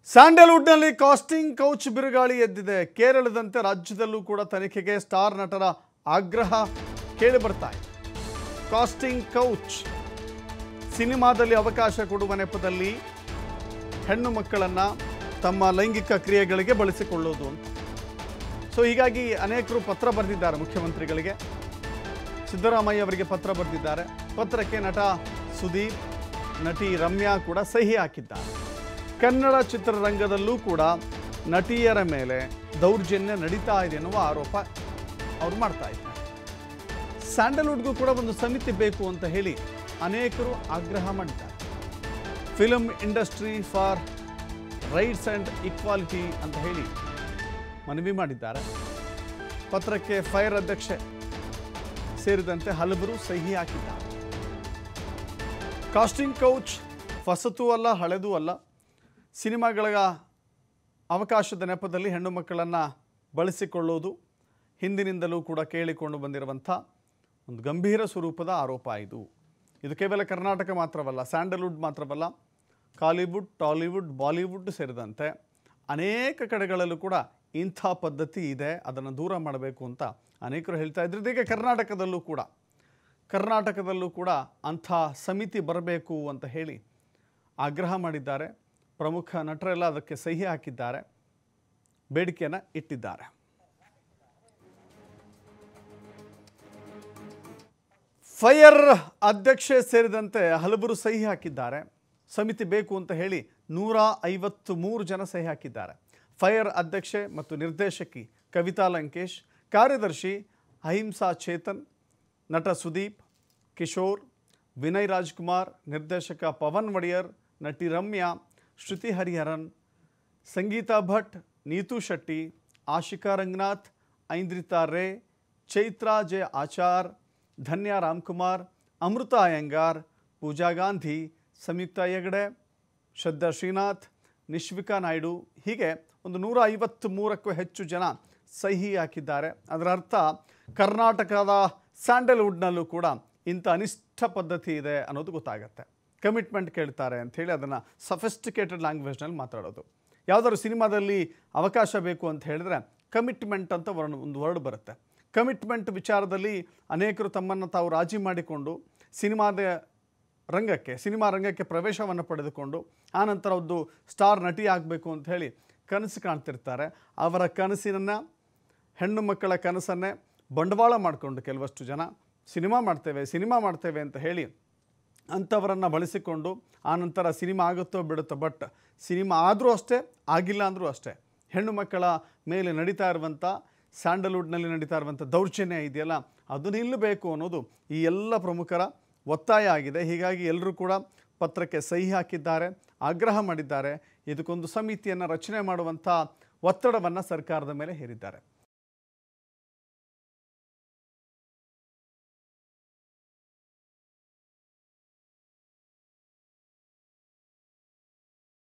ಸ್ಯಾಂಡಲ್ವುಡ್ನಲ್ಲಿ casting couch ಬಿರುಗಾಳಿ ಎದ್ದಿದೆ ಕೇರಳದಂತೆ ರಾಜ್ಯದಲ್ಲೂ ಕೂಡ ತನಿಖೆಗೆ ಸ್ಟಾರ್ ನಟರ ಆಗ್ರಹ ಕೇಳಿ ಬರ್ತಾ ಇದೆ ಕಾಸ್ಟಿಂಗ್ ಕೌಚ್ ಸಿನಿಮಾದಲ್ಲಿ ಅವಕಾಶ ಕೊಡುವ ನೆಪದಲ್ಲಿ ಹೆಣ್ಣು ಮಕ್ಕಳನ್ನು ತಮ್ಮ ಲೈಂಗಿಕ ಕ್ರಿಯೆಗಳಿಗೆ ಬಳಸಿಕೊಳ್ಳೋದು ಅಂತ ಸೊ ಹೀಗಾಗಿ ಅನೇಕರು ಪತ್ರ ಬರೆದಿದ್ದಾರೆ ಮುಖ್ಯಮಂತ್ರಿಗಳಿಗೆ ಸಿದ್ದರಾಮಯ್ಯ ಅವರಿಗೆ ಪತ್ರ ಬರೆದಿದ್ದಾರೆ ಪತ್ರಕ್ಕೆ ನಟ ಸುದೀಪ್ ನಟಿ ರಮ್ಯಾ ಕೂಡ ಸಹಿ ಹಾಕಿದ್ದಾರೆ ಕನ್ನಡ ಚಿತ್ರರಂಗದಲ್ಲೂ ಕೂಡ ನಟಿಯರ ಮೇಲೆ ದೌರ್ಜನ್ಯ ನಡೀತಾ ಇದೆ ಎನ್ನುವ ಆರೋಪ ಅವ್ರು ಮಾಡ್ತಾ ಇದ್ದಾರೆ ಸ್ಯಾಂಡಲ್ವುಡ್ಗೂ ಕೂಡ ಒಂದು ಸಮಿತಿ ಬೇಕು ಅಂತ ಹೇಳಿ ಅನೇಕರು ಆಗ್ರಹ ಮಾಡಿದ್ದಾರೆ film industry for rights and equality ಅಂತ ಹೇಳಿ ಮನವಿ ಮಾಡಿದ್ದಾರೆ ಪತ್ರಕ್ಕೆ ಫೈರ್ ಅಧ್ಯಕ್ಷೆ ಸೇರಿದಂತೆ ಹಲವರು ಸಹಿ ಹಾಕಿದ್ದಾರೆ ಕಾಸ್ಟಿಂಗ್ ಕೌಚ್ ಹೊಸತೂ ಅಲ್ಲ ಹಳೆದೂ ಅಲ್ಲ ಸಿನಿಮಾಗಳ ಅವಕಾಶದ ನೆಪದಲ್ಲಿ ಹೆಣ್ಣು ಮಕ್ಕಳನ್ನು ಬಳಸಿಕೊಳ್ಳುವುದು ಹಿಂದಿನಿಂದಲೂ ಕೂಡ ಕೇಳಿಕೊಂಡು ಬಂದಿರುವಂಥ ಒಂದು ಗಂಭೀರ ಸ್ವರೂಪದ ಆರೋಪ ಇದು ಇದು ಕೇವಲ ಕರ್ನಾಟಕ ಮಾತ್ರವಲ್ಲ ಸ್ಯಾಂಡಲ್ವುಡ್ ಮಾತ್ರವಲ್ಲ ಕಾಲಿವುಡ್ ಟಾಲಿವುಡ್ ಬಾಲಿವುಡ್ ಸೇರಿದಂತೆ ಅನೇಕ ಕಡೆಗಳಲ್ಲೂ ಕೂಡ ಇಂಥ ಪದ್ಧತಿ ಇದೆ ಅದನ್ನು ದೂರ ಮಾಡಬೇಕು ಅಂತ ಅನೇಕರು ಹೇಳ್ತಾ ಇದ್ರು ಇದೀಗ ಕರ್ನಾಟಕದಲ್ಲೂ ಕೂಡ ಕರ್ನಾಟಕದಲ್ಲೂ ಕೂಡ ಅಂಥ ಸಮಿತಿ ಬರಬೇಕು ಅಂತ ಹೇಳಿ ಆಗ್ರಹ ಮಾಡಿದ್ದಾರೆ ಪ್ರಮುಖ ನಟರೆಲ್ಲ ಅದಕ್ಕೆ ಸಹಿ ಹಾಕಿದ್ದಾರೆ ಬೇಡಿಕೆಯನ್ನು ಇಟ್ಟಿದ್ದಾರೆ ಫೈರ್ ಅಧ್ಯಕ್ಷೆ ಸೇರಿದಂತೆ ಹಲವರು ಸಹಿ ಹಾಕಿದ್ದಾರೆ ಸಮಿತಿ ಬೇಕು ಅಂತ ಹೇಳಿ ನೂರ ಐವತ್ತು ಮೂರು ಜನ ಸಹಿ ಹಾಕಿದ್ದಾರೆ ಫೈರ್ ಅಧ್ಯಕ್ಷೆ ಮತ್ತು ನಿರ್ದೇಶಕಿ ಕವಿತಾ ಲಂಕೇಶ್ ಕಾರ್ಯದರ್ಶಿ ಅಹಿಂಸಾ ಚೇತನ್ ನಟ ಸುದೀಪ್ ಕಿಶೋರ್ ವಿನಯ್ ರಾಜ್ಕುಮಾರ್ ನಿರ್ದೇಶಕ ಪವನ್ ಒಡೆಯರ್ ನಟಿ ರಮ್ಯಾ ಶ್ರುತಿ ಹರಿಹರನ್ ಸಂಗೀತಾ ಭಟ್ ನೀತು ಶೆಟ್ಟಿ ಆಶಿಕಾ ರಂಗನಾಥ್ ಐಂದ್ರಿತಾ ರೇ ಚೈತ್ರಾ ಜೆ ಆಚಾರ್ ಧನ್ಯ ರಾಮ್ಕುಮಾರ್ ಅಮೃತ ಅಯ್ಯಂಗಾರ್ ಪೂಜಾ ಗಾಂಧಿ ಸಂಯುಕ್ತ ಹೆಗಡೆ ಶ್ರದ್ಧಾ ಶ್ರೀನಾಥ್ ನಿಶ್ವಿಕಾ ನಾಯ್ಡು ಹೀಗೆ ಒಂದು ನೂರ ಐವತ್ತು ಮೂರಕ್ಕೂ ಹೆಚ್ಚು ಜನ ಸಹಿ ಹಾಕಿದ್ದಾರೆ ಅದರ ಅರ್ಥ ಕರ್ನಾಟಕದ ಸ್ಯಾಂಡಲ್ವುಡ್ನಲ್ಲೂ ಕೂಡ ಇಂಥ ಅನಿಷ್ಟ ಪದ್ಧತಿ ಇದೆ ಅನ್ನೋದು ಗೊತ್ತಾಗುತ್ತೆ ಕಮಿಟ್ಮೆಂಟ್ ಕೇಳ್ತಾರೆ ಅಂಥೇಳಿ ಅದನ್ನು ಸಫಿಸ್ಟಿಕೇಟೆಡ್ ಲ್ಯಾಂಗ್ವೇಜ್ನಲ್ಲಿ ಮಾತಾಡೋದು ಯಾವುದಾದ್ರು ಸಿನಿಮಾದಲ್ಲಿ ಅವಕಾಶ ಬೇಕು ಅಂತ ಹೇಳಿದ್ರೆ ಕಮಿಟ್ಮೆಂಟ್ ಅಂತ ವರ್ಣ ಒಂದು ವರ್ಡ್ ಬರುತ್ತೆ ಕಮಿಟ್ಮೆಂಟ್ ವಿಚಾರದಲ್ಲಿ ಅನೇಕರು ತಮ್ಮನ್ನು ತಾವು ರಾಜಿ ಮಾಡಿಕೊಂಡು ಸಿನಿಮಾದ ರಂಗಕ್ಕೆ ಸಿನಿಮಾ ರಂಗಕ್ಕೆ ಪ್ರವೇಶವನ್ನು ಪಡೆದುಕೊಂಡು ಆನಂತರ ಒಂದು ಸ್ಟಾರ್ ನಟಿ ಆಗಬೇಕು ಅಂತ ಹೇಳಿ ಕನಸು ಕಾಣ್ತಿರ್ತಾರೆ ಅವರ ಕನಸಿನನ್ನು ಹೆಣ್ಣು ಮಕ್ಕಳ ಕನಸನ್ನೇ ಬಂಡವಾಳ ಮಾಡಿಕೊಂಡು ಕೆಲವಷ್ಟು ಜನ ಸಿನಿಮಾ ಮಾಡ್ತೇವೆ ಸಿನಿಮಾ ಮಾಡ್ತೇವೆ ಅಂತ ಹೇಳಿ ಅಂಥವರನ್ನು ಬಳಸಿಕೊಂಡು ಆನಂತರ ಸಿನಿಮಾ ಆಗುತ್ತೋ ಬಿಡುತ್ತೋ ಬಟ್ ಸಿನಿಮಾ ಆದರೂ ಅಷ್ಟೇ ಆಗಿಲ್ಲ ಅಂದರೂ ಅಷ್ಟೇ ಹೆಣ್ಣು ಮಕ್ಕಳ ಮೇಲೆ ನಡೀತಾ ಇರುವಂಥ ಸ್ಯಾಂಡಲ್ವುಡ್ನಲ್ಲಿ ನಡೀತಾ ಇರುವಂಥ ದೌರ್ಜನ್ಯ ಇದೆಯಲ್ಲ ಅದು ನಿಲ್ಲಬೇಕು ಅನ್ನೋದು ಈ ಎಲ್ಲ ಪ್ರಮುಖರ ಒತ್ತಾಯ ಆಗಿದೆ ಹೀಗಾಗಿ ಎಲ್ಲರೂ ಕೂಡ ಪತ್ರಕ್ಕೆ ಸಹಿ ಹಾಕಿದ್ದಾರೆ ಆಗ್ರಹ ಮಾಡಿದ್ದಾರೆ ಇದಕ್ಕೊಂದು ಸಮಿತಿಯನ್ನು ರಚನೆ ಮಾಡುವಂಥ ಒತ್ತಡವನ್ನು ಸರ್ಕಾರದ ಮೇಲೆ ಹೇರಿದ್ದಾರೆ